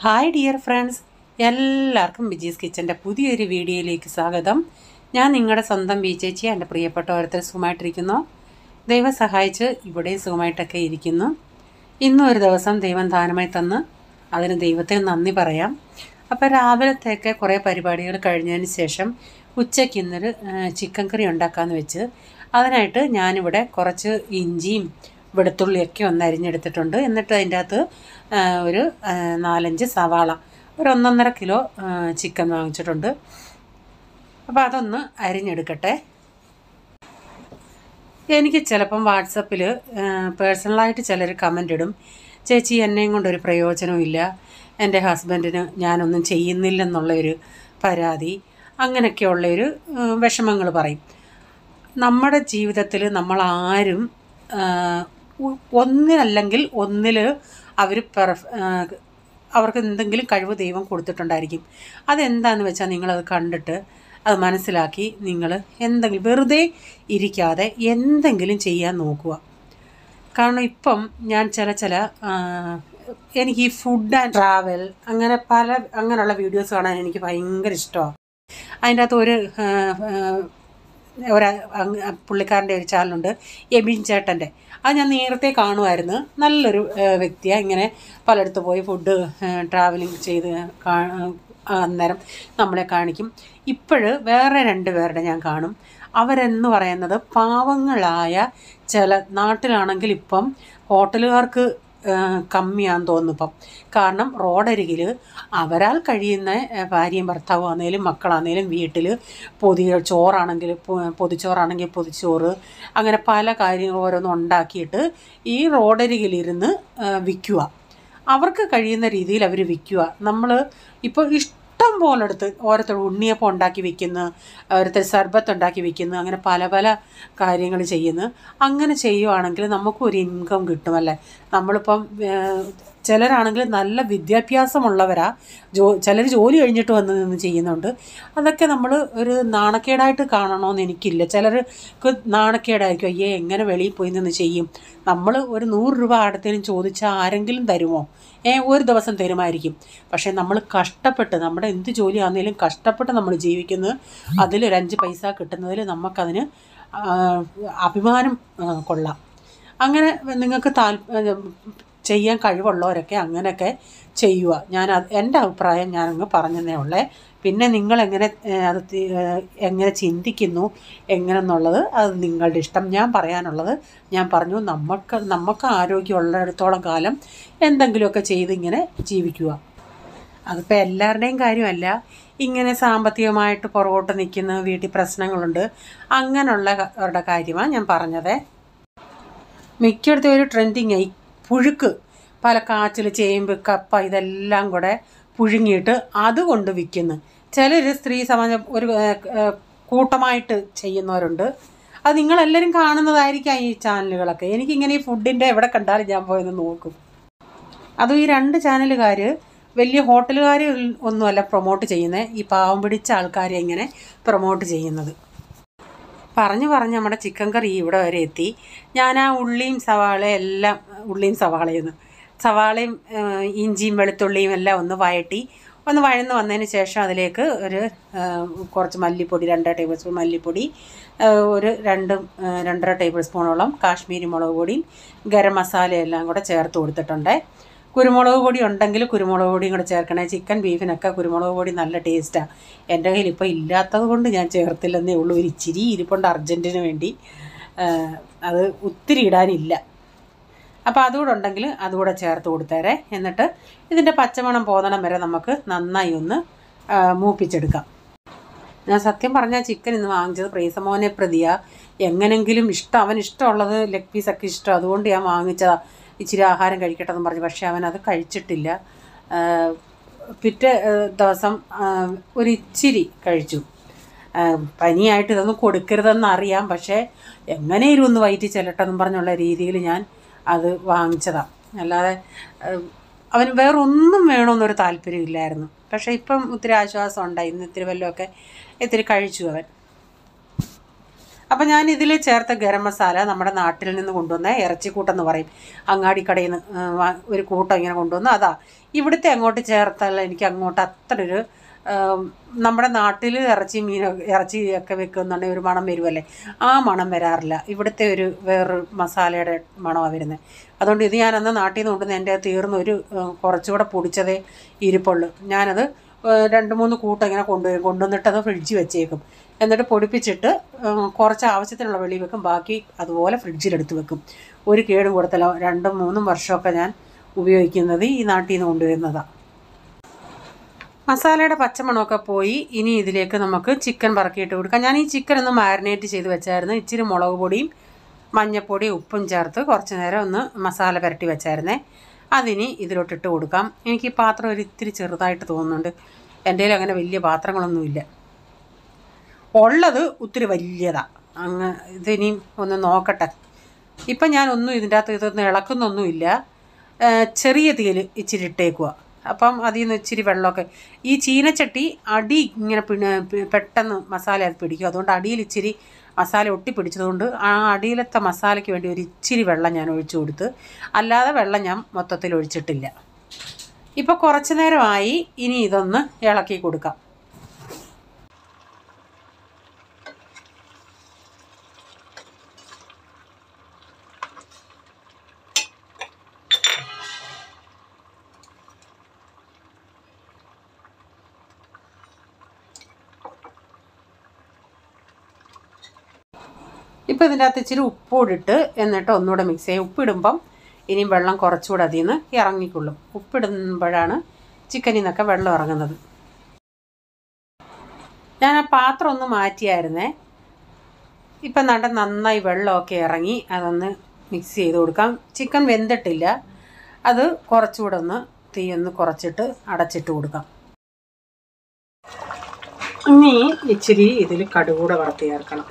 hi dear friends എല്ലാവർക്കും ബിജീസ് കിച്ചൻ്റെ പുതിയൊരു വീഡിയോയിലേക്ക് സ്വാഗതം ഞാൻ നിങ്ങളുടെ സ്വന്തം ബി ചേച്ചി എൻ്റെ പ്രിയപ്പെട്ട ഓരോരുത്തർ സുഖമായിട്ടിരിക്കുന്നു ദൈവം സഹായിച്ച് ഇവിടെയും സുഖമായിട്ടൊക്കെ ഇരിക്കുന്നു ഇന്നും ഒരു ദിവസം ദൈവം ദാനമായി തന്ന് അതിന് ദൈവത്തിന് നന്ദി പറയാം അപ്പോൾ രാവിലത്തേക്ക് കുറേ പരിപാടികൾ കഴിഞ്ഞതിന് ശേഷം ഉച്ചയ്ക്ക് ഇന്നൊരു ആ, ചിക്കൻ കറി ഉണ്ടാക്കാമെന്ന് വെച്ച് അതിനായിട്ട് ഞാനിവിടെ കുറച്ച് ഇഞ്ചിയും വെളുത്തുള്ളിയൊക്കെ ഒന്ന് അരിഞ്ഞെടുത്തിട്ടുണ്ട് എന്നിട്ട് അതിൻ്റെ അകത്ത് ആ, ഒരു ആ, നാലഞ്ച് സവാള ഒരു ഒന്നൊന്നര കിലോ ആ, ചിക്കൻ വാങ്ങിച്ചിട്ടുണ്ട് അപ്പോൾ അതൊന്ന് അരിഞ്ഞെടുക്കട്ടെ എനിക്ക് ചിലപ്പം വാട്സപ്പിൽ പേഴ്സണലായിട്ട് ചിലർ കമൻ്റ് ഇടും ചേച്ചി എന്നെയും കൊണ്ടൊരു പ്രയോജനമില്ല എൻ്റെ ഹസ്ബൻഡിന് ഞാനൊന്നും ചെയ്യുന്നില്ലെന്നുള്ളൊരു പരാതി അങ്ങനെയൊക്കെയുള്ളൊരു വിഷമങ്ങൾ പറയും നമ്മുടെ ജീവിതത്തിൽ നമ്മൾ ആരും ഒന്നിനല്ലെങ്കിൽ ഒന്നിൽ അവർ പെർഫ് അവർക്ക് എന്തെങ്കിലും കഴിവ് ദൈവം കൊടുത്തിട്ടുണ്ടായിരിക്കും അതെന്താണെന്ന് വെച്ചാൽ നിങ്ങളത് കണ്ടിട്ട് അത് മനസ്സിലാക്കി നിങ്ങൾ എന്തെങ്കിലും വെറുതെ ഇരിക്കാതെ എന്തെങ്കിലും ചെയ്യാൻ നോക്കുക കാരണം ഇപ്പം ഞാൻ ചില ചില ആ, എനിക്ക് ഈ ഫുഡ് ആൻഡ് ട്രാവൽ അങ്ങനെ പല അങ്ങനെയുള്ള വീഡിയോസ് കാണാൻ എനിക്ക് ഭയങ്കര ഇഷ്ടമാണ് അതിൻ്റെ അകത്ത് ഒരു ആ, ആ, ഒരു അങ്ങ് പുള്ളിക്കാരൻ്റെ ഒരു ചാനലുണ്ട് എബിൻ ചേട്ടൻ്റെ അത് ഞാൻ നേരത്തെ കാണുമായിരുന്നു നല്ലൊരു വ്യക്തിയാണ് ഇങ്ങനെ പലയിടത്ത് പോയി ഫുഡ് ട്രാവലിംഗ് ചെയ്ത് കാ- ആ, അന്നേരം നമ്മളെ കാണിക്കും ഇപ്പോഴ് വേറെ രണ്ട് പേരുടെ ഞാൻ കാണും അവരെന്ന് പറയുന്നത് പാവങ്ങളായ ചില നാട്ടിലാണെങ്കിൽ ഇപ്പം ഹോട്ടലുകാർക്ക് ആ, കമ്മിയാന്ന് തോന്നുന്നു ഇപ്പം കാരണം റോഡരികിൽ അവരാൽ കഴിയുന്ന ആ, ഭാര്യയും ഭർത്താവും ആണെങ്കിലും മക്കളാണെങ്കിലും വീട്ടിൽ പൊതി ചോറാണെങ്കിൽ പൊ- പൊതിച്ചോറാണെങ്കിൽ പൊതിച്ചോറ് അങ്ങനെ പല കാര്യങ്ങൾ ഓരോന്നും ഉണ്ടാക്കിയിട്ട് ഈ റോഡരികിലിരുന്ന് വിൽക്കുക അവർക്ക് കഴിയുന്ന രീതിയിൽ അവർ വിൽക്കുക നമ്മൾ ഇപ്പോൾ ഇഷ്ടം പോലെ എടുത്ത് ഓരോരുത്തർ ഉണ്ണിയപ്പം ഉണ്ടാക്കി വിൽക്കുന്നു ഓരോരുത്തർ സർബത്ത് ഉണ്ടാക്കി വിൽക്കുന്നു അങ്ങനെ പല പല കാര്യങ്ങൾ ചെയ്യുന്നു അങ്ങനെ ചെയ്യുവാണെങ്കിൽ നമുക്കും ഒരു ഇൻകം കിട്ടുമല്ലേ നമ്മളിപ്പം ഏഹ്, ചിലരാണെങ്കിൽ നല്ല വിദ്യാഭ്യാസമുള്ളവരാ ജോ ചിലർ ജോലി കഴിഞ്ഞിട്ട് വന്ന് നിന്ന് ചെയ്യുന്നുണ്ട് അതൊക്കെ നമ്മൾ ഒരു നാണക്കേടായിട്ട് കാണണമെന്ന് എനിക്കില്ല ചിലർക്ക് നാണക്കേടായിരിക്കും അയ്യേ എങ്ങനെ വെളിയിൽ പോയി നിന്ന് ചെയ്യും നമ്മൾ ഒരു നൂറ് രൂപ ആടത്തേനും ചോദിച്ചാൽ ആരെങ്കിലും തരുമോ ഏ ഒരു ദിവസം തരുമായിരിക്കും പക്ഷേ നമ്മൾ കഷ്ടപ്പെട്ട് നമ്മുടെ എന്ത് ജോലിയാണെങ്കിലും കഷ്ടപ്പെട്ട് നമ്മൾ ജീവിക്കുന്നത് അതിലൊരു അഞ്ച് പൈസ കിട്ടുന്നതിൽ നമുക്കതിന് ആ, അഭിമാനം ആ, കൊള്ളാം അങ്ങനെ നിങ്ങൾക്ക് താൽ ചെയ്യാൻ കഴിവുള്ളവരൊക്കെ അങ്ങനെയൊക്കെ ചെയ്യുക ഞാൻ അത് എൻ്റെ അഭിപ്രായം ഞാനങ്ങ് പറഞ്ഞതേ ഉള്ളേ പിന്നെ നിങ്ങൾ എങ്ങനെ ഏഹ്, അത് തി- ഏഹ്, എങ്ങനെ ചിന്തിക്കുന്നു എങ്ങനെന്നുള്ളത് അത് നിങ്ങളുടെ ഇഷ്ടം ഞാൻ പറയാനുള്ളത് ഞാൻ പറഞ്ഞു നമുക്ക് നമുക്ക് ആരോഗ്യമുള്ളിടത്തോളം കാലം എന്തെങ്കിലുമൊക്കെ ചെയ്ത് ഇങ്ങനെ ജീവിക്കുക അതിപ്പോൾ എല്ലാവരുടെയും കാര്യമല്ല ഇങ്ങനെ സാമ്പത്തികമായിട്ട് പുറകോട്ട് നിൽക്കുന്ന വീട്ടിൽ പ്രശ്നങ്ങളുണ്ട് അങ്ങനെയുള്ളവരുടെ കാര്യമാണ് ഞാൻ പറഞ്ഞത് മിക്കയിടത്തും ഒരു ട്രെൻഡിങ് ആയി പുഴുക്ക് പല കാച്ചിൽ ചേമ്പ് കപ്പ ഇതെല്ലാം കൂടെ പുഴുങ്ങിയിട്ട് അതുകൊണ്ട് വിൽക്കുന്നു ചിലർ സ്ത്രീ സമാജം ഒരു ഏഹ്, ഏഹ്, കൂട്ടമായിട്ട് ചെയ്യുന്നവരുണ്ട് അത് നിങ്ങളെല്ലാവരും കാണുന്നതായിരിക്കാം ഈ ചാനലുകളൊക്കെ എനിക്കിങ്ങനെ ഈ ഫുഡിൻ്റെ എവിടെ കണ്ടാലും ഞാൻ പോയെന്ന് നോക്കും അതും ഈ രണ്ട് ചാനലുകാർ വലിയ ഹോട്ടലുകാർ ഒന്നുമല്ല പ്രൊമോട്ട് ചെയ്യുന്നത് ഈ പാവം പിടിച്ച ആൾക്കാരെ ഇങ്ങനെ പ്രൊമോട്ട് ചെയ്യുന്നത് പറഞ്ഞു പറഞ്ഞ് നമ്മുടെ ചിക്കൻ കറി ഇവിടെ വരെ എത്തി ഞാൻ ആ ഉള്ളിയും സവാളയും എല്ലാം ഉള്ളിയും സവാളയും സവാളയും ഏഹ്, ഇഞ്ചിയും വെളുത്തുള്ളിയും എല്ലാം ഒന്ന് വഴട്ടി ഒന്ന് വഴന്ന് വന്നതിന് ശേഷം അതിലേക്ക് ഒരു ഏഹ്, കുറച്ച് മല്ലിപ്പൊടി രണ്ടര ടേബിൾ സ്പൂൺ മല്ലിപ്പൊടി ഏഹ്, ഒരു രണ്ട് ഏഹ്, രണ്ടര ടേബിൾ സ്പൂണോളം കാശ്മീരി മുളക് പൊടിയും ഗരം മസാലയെല്ലാം കൂടെ ചേർത്ത് കൊടുത്തിട്ടുണ്ട് കുരുമുളക് പൊടി ഉണ്ടെങ്കിൽ കുരുമുളക് പൊടിയും കൂടെ ചേർക്കണേ ചിക്കൻ ബീഫിനൊക്കെ കുരുമുളക് പൊടി നല്ല ടേസ്റ്റാണ് എൻ്റെ കയ്യിൽ ഇപ്പോൾ ഇല്ലാത്തത് കൊണ്ട് ഞാൻ ചേർത്തില്ലെന്നേ ഉള്ളൂ ഒരു ഇച്ചിരി ഇരിപ്പുണ്ട് അർജൻറ്റിന് വേണ്ടി ആ, അത് ഒത്തിരി ഇടാനില്ല അപ്പോൾ അതുകൂടെ ഉണ്ടെങ്കിൽ അതുകൂടെ ചേർത്ത് കൊടുത്തേരെ എന്നിട്ട് ഇതിൻ്റെ പച്ചമണം പോന്നണം വരെ നമുക്ക് നന്നായി ഒന്ന് ആ, മൂപ്പിച്ചെടുക്കാം ഞാൻ സത്യം പറഞ്ഞാൽ ചിക്കൻ ഇന്ന് വാങ്ങിച്ചത് പ്രീസമോനെ പ്രതിയ എങ്ങനെങ്കിലും ഇഷ്ടം അവൻ ഇഷ്ടമുള്ളത് ലെഗ് പീസൊക്കെ ഇഷ്ടം അതുകൊണ്ട് ഞാൻ വാങ്ങിച്ചതാ ഇച്ചിരി ആഹാരം കഴിക്കട്ടെ എന്ന് പറഞ്ഞു പക്ഷേ അവൻ അത് കഴിച്ചിട്ടില്ല ആ, പിറ്റേ ആ, ദിവസം ആ, ഒരു ഇച്ചിരി കഴിച്ചു ആ, പനിയായിട്ട് ഇതൊന്നും കൊടുക്കരുതെന്ന് അറിയാം പക്ഷേ എങ്ങനെയും ഒന്ന് വയറ്റി ചെല്ലട്ടെന്നും പറഞ്ഞുള്ള രീതിയിൽ ഞാൻ അത് വാങ്ങിച്ചതാണ് അല്ലാതെ ആ, അവന് വേറെ ഒന്നും വേണമെന്നൊരു താല്പര്യമില്ലായിരുന്നു പക്ഷേ ഇപ്പം ഒത്തിരി ആശ്വാസം ഉണ്ടായി ഇന്ന് ഇത്തിരി വല്ലതുമൊക്കെ ഇത്തിരി കഴിച്ചു അവൻ അപ്പം ഞാൻ ഇതിൽ ചേർത്ത ഗരം മസാല നമ്മുടെ നാട്ടിൽ നിന്ന് കൊണ്ടുവന്ന ഇറച്ചിക്കൂട്ടെന്ന് പറയും അങ്ങാടിക്കടയിൽ നിന്ന് ആ, വാ- ഒരു കൂട്ടം ഇങ്ങനെ കൊണ്ടുവന്ന് അതാ ഇവിടുത്തെ അങ്ങോട്ട് ചേർത്തല്ല എനിക്ക് അങ്ങോട്ട് അത്ര ഒരു ആം, നമ്മുടെ നാട്ടിൽ ഇറച്ചി മീൻ ഇറച്ചിയൊക്കെ വെക്കുന്നുണ്ടെങ്കിൽ ഒരു മണം വരുമല്ലേ ആ മണം വരാറില്ല ഇവിടുത്തെ ഒരു വേറൊരു മസാലയുടെ മണമാണ് വരുന്നത് അതുകൊണ്ട് ഇത് ഞാനന്ന് നാട്ടിൽ നിന്ന് കൊണ്ടുവന്ന് എൻ്റെ തീർന്ന ഒരു ആ, കുറച്ചുകൂടെ പൊടിച്ചതേ ഇരിപ്പുള്ളൂ ഞാനത് ആ, രണ്ട് മൂന്ന് കൂട്ടം ഇങ്ങനെ കൊണ്ടുവരും കൊണ്ടുവന്നിട്ട് അത് ഫ്രിഡ്ജിൽ വെച്ചേക്കും എന്നിട്ട് പൊടിപ്പിച്ചിട്ട് ആ, കുറച്ച് ആവശ്യത്തിനുള്ള വെളി വെക്കും ബാക്കി അതുപോലെ ഫ്രിഡ്ജിലെടുത്ത് വെക്കും ഒരു കേടും കൊടുത്തല്ലോ രണ്ടും മൂന്നും വർഷമൊക്കെ ഞാൻ ഉപയോഗിക്കുന്നത് ഈ നാട്ടിൽ നിന്ന് കൊണ്ടുവരുന്നതാണ് മസാലയുടെ പച്ചമണമൊക്കെ പോയി ഇനി ഇതിലേക്ക് നമുക്ക് ചിക്കൻ പറക്കിയിട്ട് കൊടുക്കാം ഞാൻ ഈ ചിക്കൻ ഒന്ന് മാരിനേറ്റ് ചെയ്ത് വെച്ചായിരുന്നു ഇച്ചിരി മുളക് പൊടിയും മഞ്ഞപ്പൊടിയും ഉപ്പും ചേർത്ത് കുറച്ച് നേരം ഒന്ന് മസാല പുരട്ടി വെച്ചായിരുന്നേ അതിനി ഇതിലോട്ടിട്ട് കൊടുക്കാം എനിക്ക് ഈ പാത്രം ഒരു ഇത്തിരി ചെറുതായിട്ട് തോന്നുന്നുണ്ട് എൻ്റെ കയ്യിൽ അങ്ങനെ വലിയ പാത്രങ്ങളൊന്നുമില്ല ഉള്ളത് ഒത്തിരി വലിയതാണ് അങ്ങ് ഇതിനിയും ഒന്ന് നോക്കട്ടെ ഇപ്പം ഞാനൊന്നും ഇതിൻ്റെ അകത്ത് ഇതൊന്നും ഇളക്കുന്നൊന്നുമില്ല ആ, ചെറിയ തീയിൽ ഇച്ചിരി ഇട്ടേക്കുക അപ്പം അതിൽ നിന്ന് ഇച്ചിരി വെള്ളമൊക്കെ ഈ ചീനച്ചട്ടി അടി ഇങ്ങനെ പിന്നെ പെ- പെട്ടെന്ന് മസാല അത് പിടിക്കും അതുകൊണ്ട് അടിയിൽ ഇച്ചിരി മസാല ഒട്ടിപ്പിടിച്ചതുകൊണ്ട് ആ അടിയിലത്തെ മസാലയ്ക്ക് വേണ്ടി ഒരു ഇച്ചിരി വെള്ളം ഞാൻ ഒഴിച്ചു കൊടുത്ത് അല്ലാതെ വെള്ളം ഞാൻ മൊത്തത്തിൽ ഒഴിച്ചിട്ടില്ല ഇപ്പോൾ കുറച്ച് നേരമായി ഇനി ഇതൊന്ന് ഇളക്കി കൊടുക്കാം ഇപ്പോൾ ഇതിൻ്റെ അകത്ത് ഇച്ചിരി ഉപ്പൂടിട്ട് എന്നിട്ട് ഒന്നുകൂടെ മിക്സ് ചെയ്യും ഉപ്പിടുമ്പം ഇനിയും വെള്ളം കുറച്ചുകൂടെ അതിൽ നിന്ന് ഇറങ്ങിക്കൊള്ളും ഉപ്പിടുമ്പോഴാണ് ചിക്കനിൽ നിന്നൊക്കെ വെള്ളം ഇറങ്ങുന്നത് ഞാൻ ആ പാത്രം ഒന്ന് മാറ്റിയായിരുന്നേ ഇപ്പം നട നന്നായി വെള്ളമൊക്കെ ഇറങ്ങി അതൊന്ന് മിക്സ് ചെയ്ത് കൊടുക്കാം ചിക്കൻ വെന്തിട്ടില്ല അത് കുറച്ചുകൂടെ ഒന്ന് തീ ഒന്ന് കുറച്ചിട്ട് അടച്ചിട്ട് കൊടുക്കാം ഇനി ഇച്ചിരി ഇതിൽ കടുകൂടെ വറുത്ത് ചേർക്കണം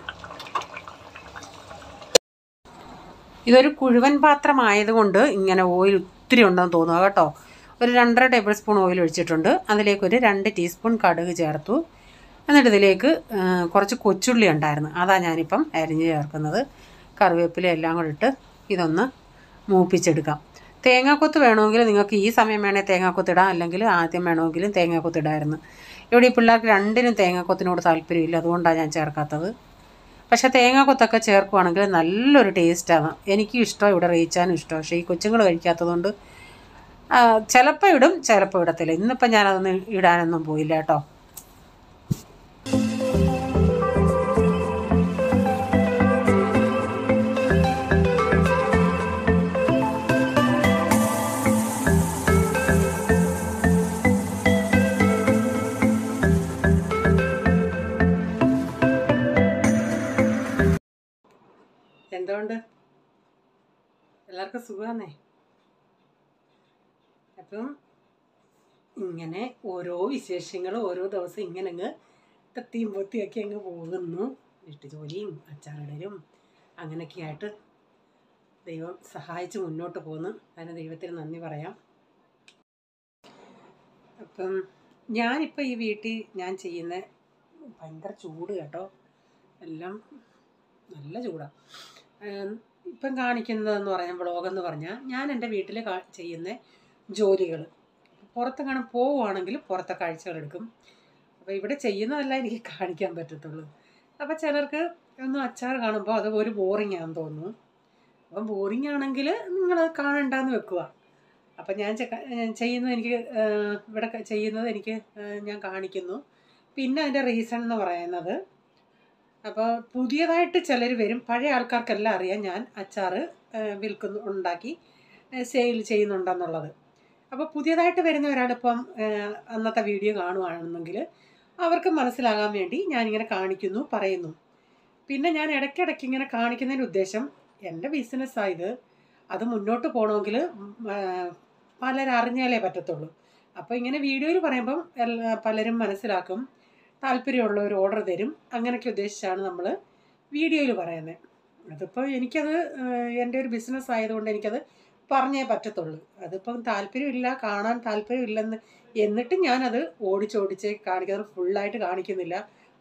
ഇതൊരു കുഴുവൻ പാത്രമായതുകൊണ്ട് ഇങ്ങനെ ഓയിൽ ഒത്തിരി ഉണ്ടെന്ന് തോന്നുക കേട്ടോ ഒരു രണ്ടര ടേബിൾ സ്പൂൺ ഓയിൽ ഒഴിച്ചിട്ടുണ്ട് അതിലേക്ക് ഒരു രണ്ട് ടീസ്പൂൺ കടുക് ചേർത്തു എന്നിട്ട് ഇതിലേക്ക് ആ, കുറച്ച് കൊച്ചുള്ളി ഉണ്ടായിരുന്നു അതാ ഞാനിപ്പം അരിഞ്ഞ് ചേർക്കുന്നത് കറിവേപ്പില എല്ലാം കൂടെ ഇട്ട് ഇതൊന്ന് മൂപ്പിച്ചെടുക്കാം തേങ്ങാക്കൊത്ത് വേണമെങ്കിൽ നിങ്ങൾക്ക് ഈ സമയം വേണേൽ തേങ്ങാക്കൊത്ത് ഇടാം അല്ലെങ്കിൽ ആദ്യം വേണമെങ്കിലും തേങ്ങാക്കൊത്ത് ഇടായിരുന്നു ഇവിടെ ഈ പിള്ളേർക്ക് രണ്ടിനും തേങ്ങാക്കൊത്തിനോട് താല്പര്യമില്ല അതുകൊണ്ടാണ് ഞാൻ ചേർക്കാത്തത് പക്ഷേ തേങ്ങാക്കൊത്തൊക്കെ ചേർക്കുവാണെങ്കിൽ നല്ലൊരു ടേസ്റ്റാണ് എനിക്കും ഇഷ്ടം ഇവിടെ റീച്ചാനും ഇഷ്ടം പക്ഷേ ഈ കൊച്ചുങ്ങൾ കഴിക്കാത്തതുകൊണ്ട് ചിലപ്പോൾ ഇടും ചിലപ്പോൾ ഇടത്തില്ല ഇന്നിപ്പം ഞാനതൊന്നും ഇടാനൊന്നും പോയില്ല കേട്ടോ എന്തുകൊണ്ട് എല്ലാവർക്കും സുഖമാണേ അപ്പം ഇങ്ങനെ ഓരോ വിശേഷങ്ങളും ഓരോ ദിവസം ഇങ്ങനെ അങ്ങ് തത്തിയും പൊത്തിയൊക്കെ അങ്ങ് പോകുന്നു വീട്ടുജോലിയും അച്ചാറിടലും അങ്ങനെയൊക്കെ ആയിട്ട് ദൈവം സഹായിച്ച് മുന്നോട്ട് പോകുന്നു അതിന് ദൈവത്തിന് നന്ദി പറയാം അപ്പം ഞാനിപ്പോൾ ഈ വീട്ടിൽ ഞാൻ ചെയ്യുന്ന ഭയങ്കര ചൂട് കേട്ടോ എല്ലാം നല്ല ചൂടാണ് ഇപ്പം കാണിക്കുന്നതെന്ന് പറഞ്ഞാൽ വ്ളോഗെന്ന് പറഞ്ഞാൽ ഞാൻ എൻ്റെ വീട്ടിൽ ചെയ്യുന്ന ജോലികൾ പുറത്തെങ്ങാനും പോവുകയാണെങ്കിൽ പുറത്തെ കാഴ്ചകളെടുക്കും അപ്പോൾ ഇവിടെ ചെയ്യുന്നതല്ല എനിക്ക് കാണിക്കാൻ പറ്റത്തുള്ളൂ അപ്പോൾ ചിലർക്ക് ഒന്ന് അച്ചാർ കാണുമ്പോൾ അത് ഒരു ബോറിംഗ് ആണെന്ന് തോന്നുന്നു അപ്പം ബോറിംഗ് ആണെങ്കിൽ നിങ്ങളത് കാണണ്ടെന്ന് വെക്കുക അപ്പം ഞാൻ ചെ- ഞാൻ ചെയ്യുന്നത് എനിക്ക് ആ, ഇവിടെ ക- ചെയ്യുന്നത് എനിക്ക് ആ, ഞാൻ കാണിക്കുന്നു പിന്നെ അതിൻ്റെ റീസൺ എന്ന് പറയുന്നത് അപ്പോൾ പുതിയതായിട്ട് ചിലർ വരും പഴയ ആൾക്കാർക്കെല്ലാം അറിയാം ഞാൻ അച്ചാർ വിൽക്കുന്നു ഉണ്ടാക്കി സെയിൽ ചെയ്യുന്നുണ്ടെന്നുള്ളത് അപ്പോൾ പുതിയതായിട്ട് വരുന്ന ഒരാളിപ്പം ആ, അന്നത്തെ വീഡിയോ കാണുവാണെന്നെങ്കിൽ അവർക്ക് മനസ്സിലാകാൻ വേണ്ടി ഞാനിങ്ങനെ കാണിക്കുന്നു പറയുന്നു പിന്നെ ഞാൻ ഇടയ്ക്കിടയ്ക്ക് ഇങ്ങനെ കാണിക്കുന്നതിൻ്റെ ഉദ്ദേശം എൻ്റെ ബിസിനസ്സായത് അത് മുന്നോട്ട് പോകണമെങ്കിൽ പലരും അറിഞ്ഞാലേ പറ്റത്തുള്ളൂ അപ്പോൾ ഇങ്ങനെ വീഡിയോയിൽ പറയുമ്പം എല്ലാ പലരും മനസ്സിലാക്കും താല്പര്യമുള്ളവർ ഓർഡർ തരും അങ്ങനെയൊക്കെ ഉദ്ദേശിച്ചാണ് നമ്മൾ വീഡിയോയിൽ പറയുന്നത് അതിപ്പോൾ എനിക്കത് ഏഹ്, എൻ്റെ ഒരു ബിസിനസ് ആയതുകൊണ്ട് എനിക്കത് പറഞ്ഞേ പറ്റത്തുള്ളൂ അതിപ്പം താല്പര്യമില്ല കാണാൻ താല്പര്യമില്ലെന്ന് എന്നിട്ട് ഞാനത് ഓടിച്ചോടിച്ച് കാണിക്കുന്നത് ഫുള്ളായിട്ട് കാണിക്കുന്നില്ല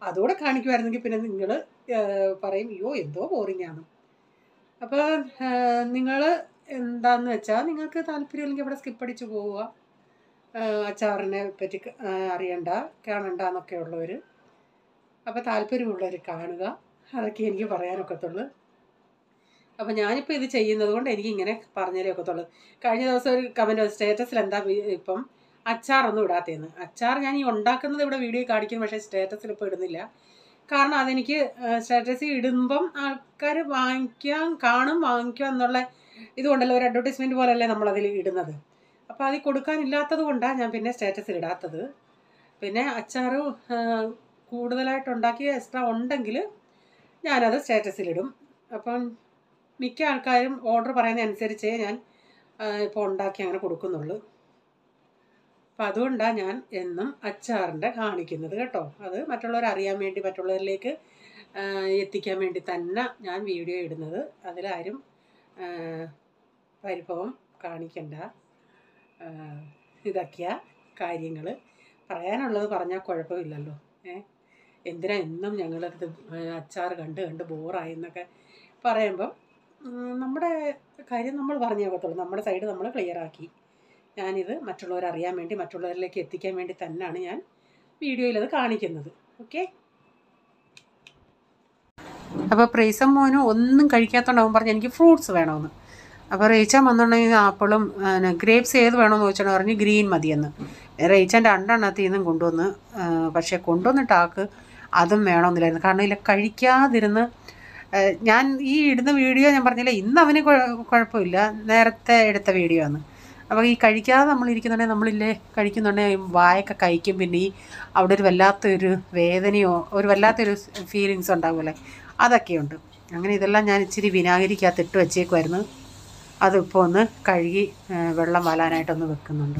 അതുകൂടെ കാണിക്കുമായിരുന്നെങ്കിൽ പിന്നെ നിങ്ങൾ പറയും അയ്യോ എന്തോ ബോറിംഗ് ആണ് അപ്പോൾ നിങ്ങൾ എന്താന്ന് വെച്ചാൽ നിങ്ങൾക്ക് താല്പര്യമില്ലെങ്കിൽ അവിടെ സ്കിപ്പ് അടിച്ച് പോവുക ആ, അച്ചാറിനെ പറ്റി ക- ആ, അറിയണ്ട കാണണ്ട എന്നൊക്കെ ഉള്ളവർ അപ്പോൾ താല്പര്യമുള്ളവർ കാണുക അതൊക്കെ എനിക്ക് പറയാനൊക്കത്തുള്ളൂ അപ്പോൾ ഞാനിപ്പോൾ ഇത് ചെയ്യുന്നത് കൊണ്ട് എനിക്ക് ഇങ്ങനെ പറഞ്ഞാലേ ഒക്കത്തുള്ളൂ കഴിഞ്ഞ ദിവസം ഒരു കമൻറ്റ് സ്റ്റേറ്റസിൽ എന്താ വി- ഇപ്പം അച്ചാറൊന്നും ഇടാത്തേന്ന് അച്ചാർ ഞാൻ ഈ ഉണ്ടാക്കുന്നത് ഇവിടെ വീഡിയോ കാണിക്കുന്നു പക്ഷേ സ്റ്റേറ്റസിൽ ഇപ്പോൾ ഇടുന്നില്ല കാരണം അതെനിക്ക് സ്റ്റാറ്റസിൽ ഇടുമ്പം ആൾക്കാർ വാങ്ങിക്കാൻ കാണും വാങ്ങിക്കുക എന്നുള്ള ഇതുകൊണ്ടല്ലോ ഒരു അഡ്വർടൈസ്മെൻറ്റ് പോലെയല്ലേ നമ്മളതിൽ ഇടുന്നത് അപ്പോൾ അതിൽ കൊടുക്കാനില്ലാത്തത് കൊണ്ടാണ് ഞാൻ പിന്നെ സ്റ്റാറ്റസിൽ ഇടാത്തത് പിന്നെ അച്ചാറ് ആ, കൂടുതലായിട്ട് ഉണ്ടാക്കി എക്സ്ട്രാ ഉണ്ടെങ്കിൽ ഞാനത് സ്റ്റാറ്റസിലിടും അപ്പം മിക്ക ആൾക്കാരും ഓർഡർ പറയുന്നതനുസരിച്ചേ ഞാൻ ഇപ്പോൾ ഉണ്ടാക്കി അങ്ങനെ കൊടുക്കുന്നുള്ളൂ അപ്പം അതുകൊണ്ടാണ് ഞാൻ എന്നും അച്ചാറിൻ്റെ കാണിക്കുന്നത് കേട്ടോ അത് മറ്റുള്ളവർ അറിയാൻ വേണ്ടി മറ്റുള്ളവരിലേക്ക് ആ, എത്തിക്കാൻ വേണ്ടി തന്നെ ഞാൻ വീഡിയോ ഇടുന്നത് അതിലാരും ആ, പരിഭവം കാണിക്കണ്ട ആ, ഇതൊക്കെയാ കാര്യങ്ങൾ പറയാനുള്ളത് പറഞ്ഞാൽ കുഴപ്പമില്ലല്ലോ ഏ എന്തിനാ എന്നും ഞങ്ങളിത് അച്ചാർ കണ്ട് കണ്ട് ബോറായി എന്നൊക്കെ പറയുമ്പം ഉം, നമ്മുടെ കാര്യം നമ്മൾ പറഞ്ഞു നോക്കത്തുള്ളൂ നമ്മുടെ സൈഡ് നമ്മൾ ക്ലിയർ ആക്കി ഞാനിത് മറ്റുള്ളവർ അറിയാൻ വേണ്ടി മറ്റുള്ളവരിലേക്ക് എത്തിക്കാൻ വേണ്ടി തന്നെയാണ് ഞാൻ വീഡിയോയിൽ അത് കാണിക്കുന്നത് ഓക്കെ അപ്പോൾ പ്രൈസം മോനും ഒന്നും കഴിക്കാത്തതുകൊണ്ട് അവൻ പറഞ്ഞു എനിക്ക് ഫ്രൂട്ട്സ് വേണമെന്ന് അപ്പോൾ റേച്ചാൻ വന്നിട്ടുണ്ടെങ്കിൽ ആപ്പിളും ഗ്രേപ്സ് ഏത് വേണമെന്ന് ചോദിച്ചാൽ പറഞ്ഞ് ഗ്രീൻ മതിയെന്ന് റേച്ചാൻ്റെ രണ്ടെണ്ണത്തിൽ നിന്നും കൊണ്ടുവന്ന് ആ, പക്ഷേ കൊണ്ടുവന്നിട്ട് ആൾക്ക് അതും വേണമെന്നില്ലായിരുന്നു കാരണം ഇല്ല കഴിക്കാതിരുന്ന് ആ, ഞാൻ ഈ ഇടുന്ന വീഡിയോ ഞാൻ പറഞ്ഞില്ല ഇന്ന് അവന് കുഴ- കുഴപ്പമില്ല നേരത്തെ എടുത്ത വീഡിയോ ആണ് അപ്പോൾ ഈ കഴിക്കാതെ നമ്മൾ ഇരിക്കുന്നുണ്ടെങ്കിൽ നമ്മളില്ലേ കഴിക്കുന്നുണ്ടെങ്കിൽ വായൊക്കെ കഴിക്കും പിന്നെ ഈ അവിടെ ഒരു വല്ലാത്തൊരു വേദനയോ ഒരു വല്ലാത്തൊരു ഫീലിങ്സ് ഉണ്ടാവുമല്ലേ അതൊക്കെയുണ്ട് അങ്ങനെ ഇതെല്ലാം ഞാൻ ഇച്ചിരി വിനാഗിരിക്കകത്ത് ഇട്ട് വെച്ചേക്കുമായിരുന്നു അതിപ്പോൾ ഒന്ന് കഴുകി ആ, വെള്ളം വലാനായിട്ടൊന്ന് വെക്കുന്നുണ്ട്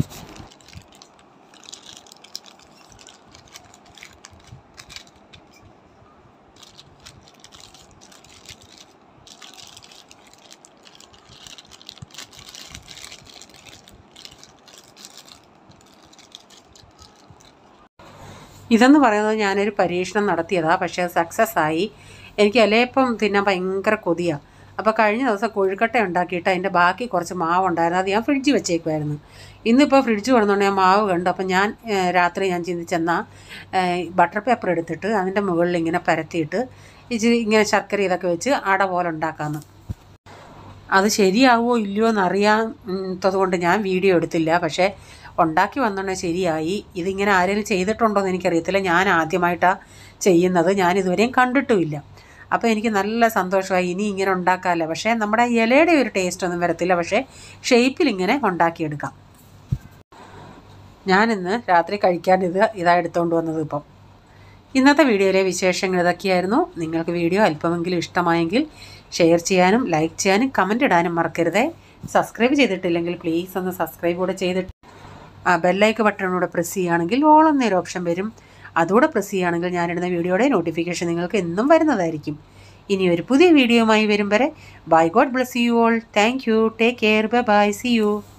ഇതെന്ന് പറയുന്നത് ഞാനൊരു പരീക്ഷണം നടത്തിയതാണ് പക്ഷേ അത് സക്സസ് ആയി എനിക്ക് ഇലയപ്പം തിന്നാൻ ഭയങ്കര കൊതിയാണ് അപ്പോൾ കഴിഞ്ഞ ദിവസം കൊഴുക്കട്ട ഉണ്ടാക്കിയിട്ട് അതിൻ്റെ ബാക്കി കുറച്ച് മാവ് ഉണ്ടായിരുന്നു അത് ഞാൻ ഫ്രിഡ്ജിൽ വെച്ചേക്കുമായിരുന്നു ഇന്നിപ്പോൾ ഫ്രിഡ്ജ് കൊണ്ടുവന്ന് ഞാൻ മാവ് കണ്ടു അപ്പോൾ ഞാൻ ഏഹ്, രാത്രി ഞാൻ ചിന്തിച്ചെന്നാൽ ബട്ടർ പേപ്പർ എടുത്തിട്ട് അതിൻ്റെ മുകളിൽ ഇങ്ങനെ പരത്തിയിട്ട് ഇച്ചിരി ഇങ്ങനെ ശർക്കര ഇതൊക്കെ വെച്ച് അട പോലെ ഉണ്ടാക്കാമെന്ന് അത് ശരിയാവുമോ ഇല്ലയോ എന്നറിയാത്തത് കൊണ്ട് ഞാൻ വീഡിയോ എടുത്തില്ല പക്ഷേ ഉണ്ടാക്കി വന്നോണ്ട് ശരിയായി ഇതിങ്ങനെ ആരെങ്കിലും ചെയ്തിട്ടുണ്ടോ എന്ന് എനിക്കറിയത്തില്ല ഞാൻ ആദ്യമായിട്ടാണ് ചെയ്യുന്നത് ഞാൻ ഇതുവരെയും കണ്ടിട്ടുമില്ല അപ്പോൾ എനിക്ക് നല്ല സന്തോഷമായി ഇനി ഇങ്ങനെ ഉണ്ടാക്കാമല്ലോ പക്ഷേ നമ്മുടെ ഇലയുടെ ഒരു ടേസ്റ്റ് ഒന്നും വരത്തില്ല പക്ഷേ ഷേപ്പിൽ ഇങ്ങനെ ഉണ്ടാക്കിയെടുക്കാം ഞാനിന്ന് രാത്രി കഴിക്കാൻ ഇത് ഇതാ എടുത്തുകൊണ്ട് വന്നത് ഇപ്പം ഇന്നത്തെ വീഡിയോയിലെ വിശേഷങ്ങൾ ഇതൊക്കെയായിരുന്നു നിങ്ങൾക്ക് വീഡിയോ അല്പമെങ്കിലും ഇഷ്ടമായെങ്കിൽ ഷെയർ ചെയ്യാനും ലൈക്ക് ചെയ്യാനും കമൻ്റ് ഇടാനും മറക്കരുതേ സബ്സ്ക്രൈബ് ചെയ്തിട്ടില്ലെങ്കിൽ പ്ലീസ് ഒന്ന് സബ്സ്ക്രൈബ് കൂടെ ചെയ്തിട്ട് ആ ബെല്ലൈക്ക് ബട്ടണൂടെ പ്രസ് ചെയ്യുകയാണെങ്കിൽ ഓൾ എന്നൊരു ഓപ്ഷൻ വരും അതുകൂടെ പ്രസ് ചെയ്യുകയാണെങ്കിൽ ഞാനിടുന്ന വീഡിയോയുടെ നോട്ടിഫിക്കേഷൻ നിങ്ങൾക്ക് എന്നും വരുന്നതായിരിക്കും ഇനി ഒരു പുതിയ വീഡിയോയുമായി വരും വരെ bye God bless you all thank you take care bye bye see U